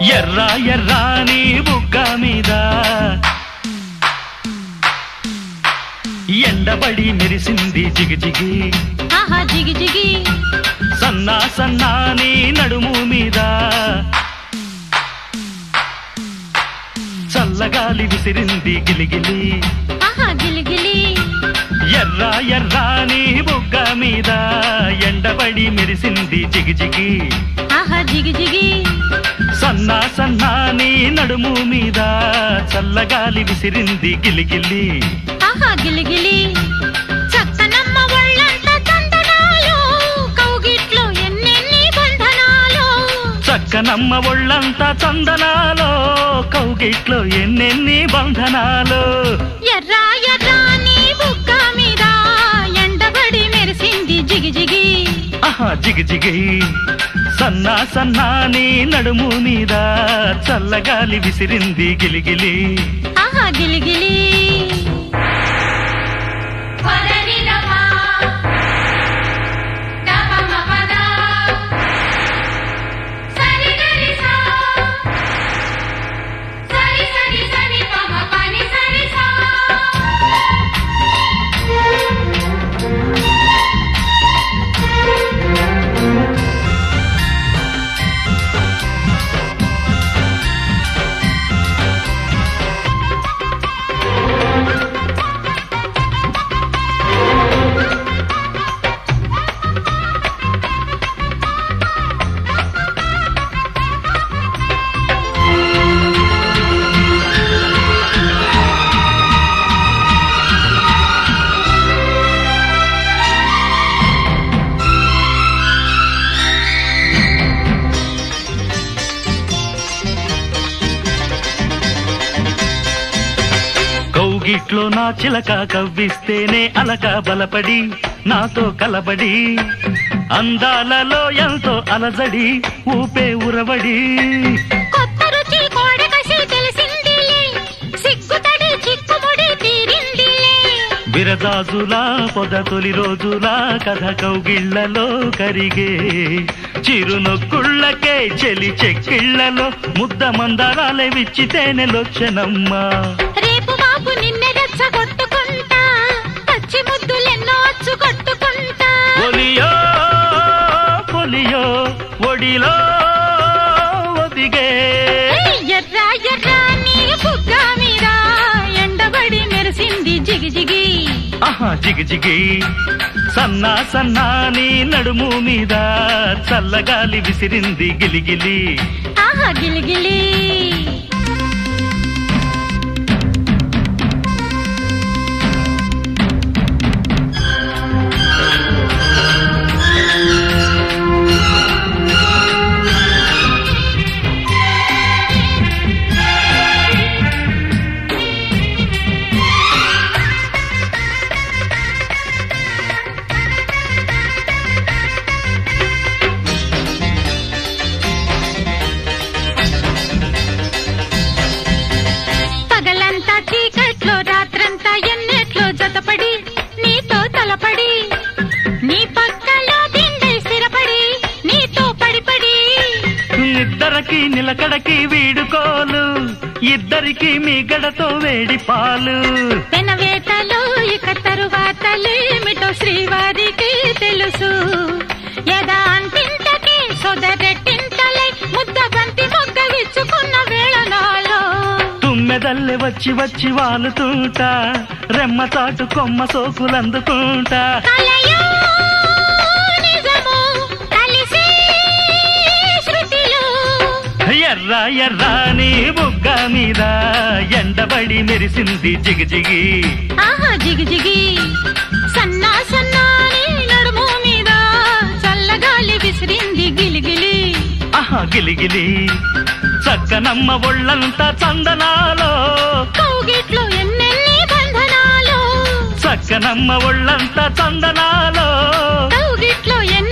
ఎర్ర ఎర్రాని బుగ్గ మీద ఎండబడి మెరిసింది జిగిజిగి ఆహా జిగి జిగి సన్నా సన్నాని నడుము మీద చల్లగాలి విసిరింది గిలిగిలి ఆహా గిలిగిలి ఎర్ర ఎర్రాని బుగ్గ మీద ఎండబడి మెరిసింది జిగిజిగి ఆహా జిగి జిగి సన్నా సన్నాని నడుము మీద చల్లగాలి విసిరింది గిలిగిలి ఆహా గిలిగిలి చక్కనమ్మ ఒళ్ళంత చందనాలు కౌగిట్లో ఎన్నెన్ని బంధనాలు చక్కనమ్మ ఒళ్ళంతా చందనాలో కౌగిట్లో ఎన్నెన్ని బంధనాలు ఎర్ర ఎర్రాని బుగ్గ మీద ఎండబడి మెరిసింది జిగి జిగి ఆహా జిగి జిగి సన్నా సన్నాని నడుము మీద చల్లగాలి విసిరింది గిలిగిలి ఆహా గిలిగిలి కౌగిట్లో నా చిలక కవ్విస్తేనే అలక బలపడి నాతో కలబడి అందాలలో ఎంతో అలజడి ఊపే ఉరవడి కొత్త రుచి కోడకసి తెలిసిందిలే సిగ్గుతడి చిక్కుముడి తీరిందిలే విరదాజులా పొద తొలి రోజులా కథ కౌగిళ్లలో కరిగే చిరునొక్కుళ్ళకే చెలి చెక్కిళ్లలో ముద్ద మందారాలే విచ్చి తేనెలొచ్చనమ్మా రేపు మాపు నిన్నె రెచ్చగొట్టుకుంటా పచ్చి ముద్దులెన్నో అచ్చు కొట్టుకుంటా ఒలియో పొలియో ఒడిలో ఒదిగే ఎర్ర ఎర్ర నీ బుగ్గ మీద ఎండబడి మెరిసింది జిగి జిగి ఆహా జిగి జిగి సన్నా సన్నాని నడుము మీద చల్లగాలి విసిరింది గిలిగిలి ఆహా గిలిగిలి పగలంతా చీకట్లో రాత్రంతా ఎన్నెట్లో జతపడి నీతో తలపడి నీ పక్కలో దిండే స్థిరపడి నీతో పడిపడి ఇద్దరికి నిలకడకి వీడుకోలు ఇద్దరికి మీ గడతో వేడి పాలు పెనవేతలు ఇక తరువాతలేమిటో శ్రీవారికి తెలుసు యదా అంతింతకి సొదరెట్టింతలై ముద్ద బంతి మొగ్గ విచ్చుకున్న వేళ నాలో తుమ్మెదల్లె వచ్చి వచ్చి వాలుతుంటా రెమ్మ చాటు కొమ్మ సోకులందుకుంటా కలయో నిజము కలిసే శృతిలో ఎర్ర ఎర్రాని బుగ్గ మీద ఎండబడి మెరిసింది జిగి జిగి ఆహా జిగి జిగి సన్నా సన్నాని నడుము మీద చల్లగాలి విసిరింది గిలిగిలి ఆహా గిలిగిలి చక్కనమ్మ ఒళ్ళంతా చందనాలో కౌగిట్లో ఎన్నెన్ని బంధనాలు చక్కనమ్మ ఒళ్ళంతా చందనాలో కౌగిట్లో ఎన్ని